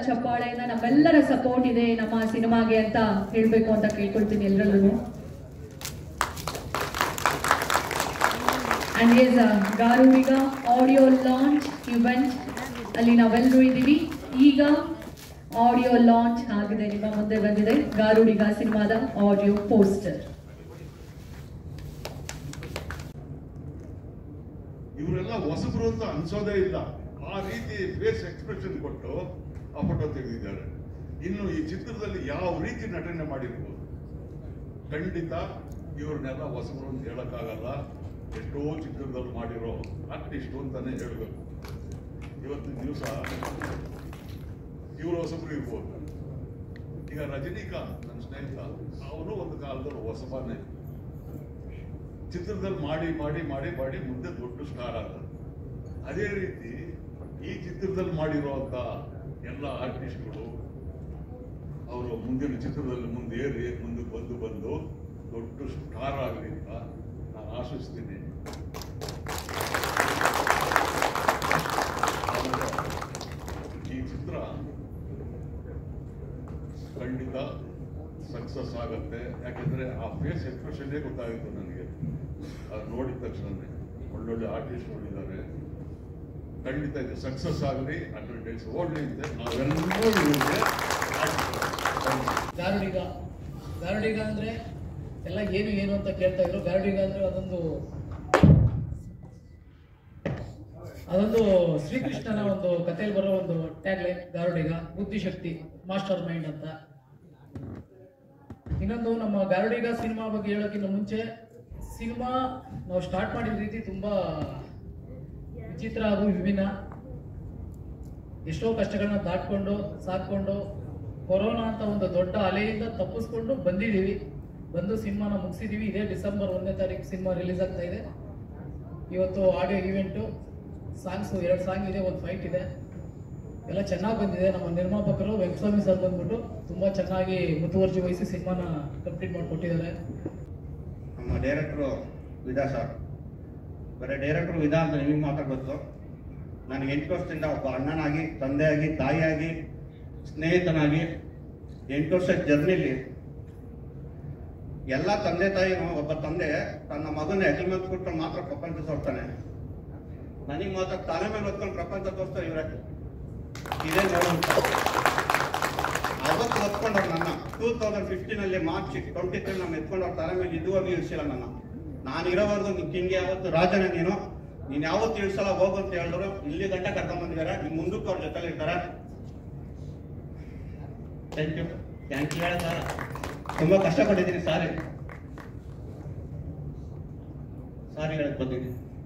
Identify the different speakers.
Speaker 1: ಚಪ್ಪಾಳೆಯಿಂದ ನಮ್ಮೆಲ್ಲರ ಸಪೋರ್ಟ್ ಇದೆ ನಮ್ಮ ಸಿನಿಮಾಗೆ ಅಂತ ಹೇಳ್ಬೇಕು ಅಂತ ಕೇಳ್ಕೊಳ್ತೀನಿ ಎಲ್ಲರಲ್ಲೂ and S Garudiga audio launch event ಅಲ್ಲಿ ನಾವೆಲ್ಲರೂ ಇದ್ದೀವಿ ಈಗ ಆಡಿಯೋ ಲಾಂಚ್ ಆಗಿದೆ ನಿಮ್ಮ ಮುಂದೆ ಬಂದಿದೆ ಗಾರುಡಿಗ ಸಿನಿಮಾದ ಆಡಿಯೋ ಪೋಸ್ಟರ್
Speaker 2: ಇವರೆಲ್ಲ ಹೊಸಬ್ರು ಅಂತ ಅನ್ಸೋದೇ ಇಲ್ಲ ಆ ರೀತಿ ಫೇಸ್ ಎಕ್ಸ್ಪ್ರೆಷನ್ ಕೊಟ್ಟು ಆ ಫೋಟೋ ತೆಗೆದಿದ್ದಾರೆ ಇನ್ನು ಈ ಚಿತ್ರದಲ್ಲಿ ಯಾವ ರೀತಿ ನಟನೆ ಮಾಡಿರ್ಬೋದು ಖಂಡಿತ ಇವ್ರನ್ನೆಲ್ಲ ಹೊಸಬ್ರು ಅಂತ ಹೇಳಕ್ಕಾಗಲ್ಲ ಎಷ್ಟೋ ಚಿತ್ರದಲ್ಲಿ ಮಾಡಿರೋ ಆರ್ಟಿಸ್ಟ್ ಅಂತಾನೆ ಹೇಳ್ಬೇಕು ಇವತ್ತಿನ ದಿವಸ ಇವರು ಹೊಸಬ್ರು ಇರ್ಬೋದು ಈಗ ರಜನಿಕಾಂತ್ ನನ್ನ ಸ್ನೇಹಿತ ಅವರು ಒಂದು ಕಾಲದಲ್ಲಿ ಹೊಸಬನೇ ಚಿತ್ರದಲ್ಲಿ ಮಾಡಿ ಮಾಡಿ ಮಾಡಿ ಮಾಡಿ ಮುಂದೆ ದೊಡ್ಡ ಸ್ಟಾರ್ ಆದರು ಅದೇ ರೀತಿ ಈ ಚಿತ್ರದಲ್ಲಿ ಮಾಡಿರುವಂತ ಎಲ್ಲ ಆರ್ಟಿಸ್ಟ್ಗಳು ಅವರು ಮುಂದಿನ ಚಿತ್ರದಲ್ಲಿ ಮುಂದೇರಿ ಮುಂದಕ್ಕೆ ಬಂದು ಬಂದು ದೊಡ್ಡ ಸ್ಟಾರ್ ಆಗಲಿ ಅಂತ ನಾನು ಆಶಿಸ್ತೀನಿ ಆಮೇಲೆ ಈ ಚಿತ್ರ ಖಂಡಿತ ಸಕ್ಸಸ್ ಆಗತ್ತೆ ಯಾಕಂದ್ರೆ ಆ ಫೇಸ್ ಎಕ್ಸ್ಪ್ರೆಷನ್ನೇ ಗೊತ್ತಾಗಿತ್ತು ನನಗೆ ಅದು ನೋಡಿದ ತಕ್ಷಣ ಒಳ್ಳೊಳ್ಳೆ ಆರ್ಟಿಸ್ಟ್ ನೋಡಿದ್ದಾರೆ ಖಂಡಿತ ಇದು ಸಕ್ಸಸ್ ಆಗಲಿ ಹಂಡ್ರೆಡ್ ಡೇಸ್ ಓಡ್ಲಿ ಅಂತ ನಾವೆಲ್ಲರೂ ಇವ್ರಿಗೆ ಆಶಿಸ್ತೀವಿ.
Speaker 3: ಗಾರುಡಿಗ ಗಾರುಡಿಗ ಅಂದ್ರೆ ಎಲ್ಲ ಏನು ಏನು ಅಂತ ಕೇಳ್ತಾ ಇದ್ರು ಗಾರುಡಿಗ ಅಂದ್ರೆ ಅದೊಂದು ಅದೊಂದು ಶ್ರೀಕೃಷ್ಣನ ಒಂದು ಕಥೆಯಲ್ಲಿ ಬರೋ ಒಂದು ಟ್ಯಾಗ್ ಲೈನ್ ಗಾರುಡಿಗ ಬುದ್ಧಿಶಕ್ತಿ ಮಾಸ್ಟರ್ ಮೈಂಡ್ ಅಂತ ಇನ್ನೊಂದು ನಮ್ಮ ಗಾರುಡಿಗ ಸಿನಿಮಾ ಬಗ್ಗೆ ಹೇಳೋಕ್ಕಿಂತ ಮುಂಚೆ ಸಿನಿಮಾ ನಾವು ಸ್ಟಾರ್ಟ್ ಮಾಡಿದ ರೀತಿ ತುಂಬಾ ವಿಚಿತ್ರ ಹಾಗೂ ವಿಭಿನ್ನ ಎಷ್ಟೋ ಕಷ್ಟಗಳನ್ನ ದಾಟ್ಕೊಂಡು ಸಾಕೊಂಡು ಕೊರೋನಾ ಅಂತ ಒಂದು ದೊಡ್ಡ ಅಲೆಯಿಂದ ತಪ್ಪಿಸ್ಕೊಂಡು ಬಂದಿದ್ದೀವಿ ಬಂದು ಸಿನಿಮಾನ ಮುಗಿಸಿದೀವಿ ಇದೇ ಡಿಸೆಂಬರ್ ಒಂದನೇ ತಾರೀಕು ಸಿನಿಮಾ ರಿಲೀಸ್ ಆಗ್ತಾ ಇದೆ ಇವತ್ತು ಆಡಿಯೋ ಈವೆಂಟು ಸಾಂಗ್ಸ್ ಎರಡು ಸಾಂಗ್ ಇದೆ ಒಂದು ಫೈಟ್ ಇದೆ ಎಲ್ಲ ಚೆನ್ನಾಗಿ ಬಂದಿದೆ ನಮ್ಮ ನಿರ್ಮಾಪಕರು ವೆಂಕಟಸ್ವಾಮಿ ಸರ್ ಬಂದ್ಬಿಟ್ಟು ತುಂಬಾ ಚೆನ್ನಾಗಿ ಮುತುವರ್ಜಿ ವಹಿಸಿ ಸಿನಿಮಾನ ಕಂಪ್ಲೀಟ್ ಮಾಡಿಕೊಟ್ಟಿದ್ದಾರೆ
Speaker 4: ನಮ್ಮ ಡೈರೆಕ್ಟ್ರು ವಿದಾ ಸರ್ ಬರೀ ಡೈರೆಕ್ಟ್ರು ವಿದಾ ಅಂತ ನಿಮಗೆ ಮಾತ್ರ ಗೊತ್ತು ನನಗೆ ಎಂಟು ವರ್ಷದಿಂದ ಒಬ್ಬ ಅಣ್ಣನಾಗಿ ತಂದೆಯಾಗಿ ತಾಯಿಯಾಗಿ ಸ್ನೇಹಿತನಾಗಿ ಎಂಟು ವರ್ಷದ ಜರ್ನಿಲಿ ಎಲ್ಲ ತಂದೆ ತಾಯಿನೂ ಒಬ್ಬ ತಂದೆ ತನ್ನ ಮಗನ ಹೆಗಲ ಮೇಲೆ ಕೊಟ್ಟು ಮಾತ್ರ ಪ್ರಪಂಚ ತೋರ್ತಾನೆ ನನಗೆ ಮಾತ್ರ ತಲೆ ಮೇಲೆ ಹೊತ್ಕೊಂಡು ಪ್ರಪಂಚ ತೋರಿಸ್ತಾರೆ ಇವರೇ ಇದೇ ನೋಡುವಂತ ಅವತ್ತು ಹೊತ್ಕೊಂಡವ್ರು ನನ್ನ ಟೂ ತೌಸಂಡ್ ಫಿಫ್ಟೀನ್ ಅಲ್ಲಿ ಮಾರ್ಚ್ ಟ್ವೆಂಟಿ ತ್ರೀ ನಮ್ಮ ಎತ್ಕೊಂಡವ್ರ ತಲೆ ಮೇಲೆ ಇದುವರೆಗೂ ಇಳಿಸಿಲ್ಲ ನನ್ನ ನಾನು ಇರೋವರೆಗೂ ನಿನ್ ಹಿಂಗೆ ಯಾವತ್ತು ರಾಜನ ನೀನು ನೀನ್ ಯಾವತ್ತು ಇಳಿಸಲ್ಲ ಹೋಗು ಅಂತ ಹೇಳಿದ್ರು ಇಲ್ಲಿ ಗಂಟೆ ಕರ್ಕೊಂಡ್ ಬಂದಿದ್ದಾರೆ ನಿಮ್ ಮುಂದಕ್ಕೂ ಅವ್ರ ಜೊತೆಲಿ ಇರ್ತಾರೆ ಥ್ಯಾಂಕ್ ಯು ಥ್ಯಾಂಕ್ ಯು ಹೇಳ ಸರ್ ತುಂಬಾ ಕಷ್ಟಪಟ್ಟಿದ್ದೀನಿ ಸಾರಿ ಸಾರಿ ಹೇಳಕ್ ಬಂದಿದ್ದೀನಿ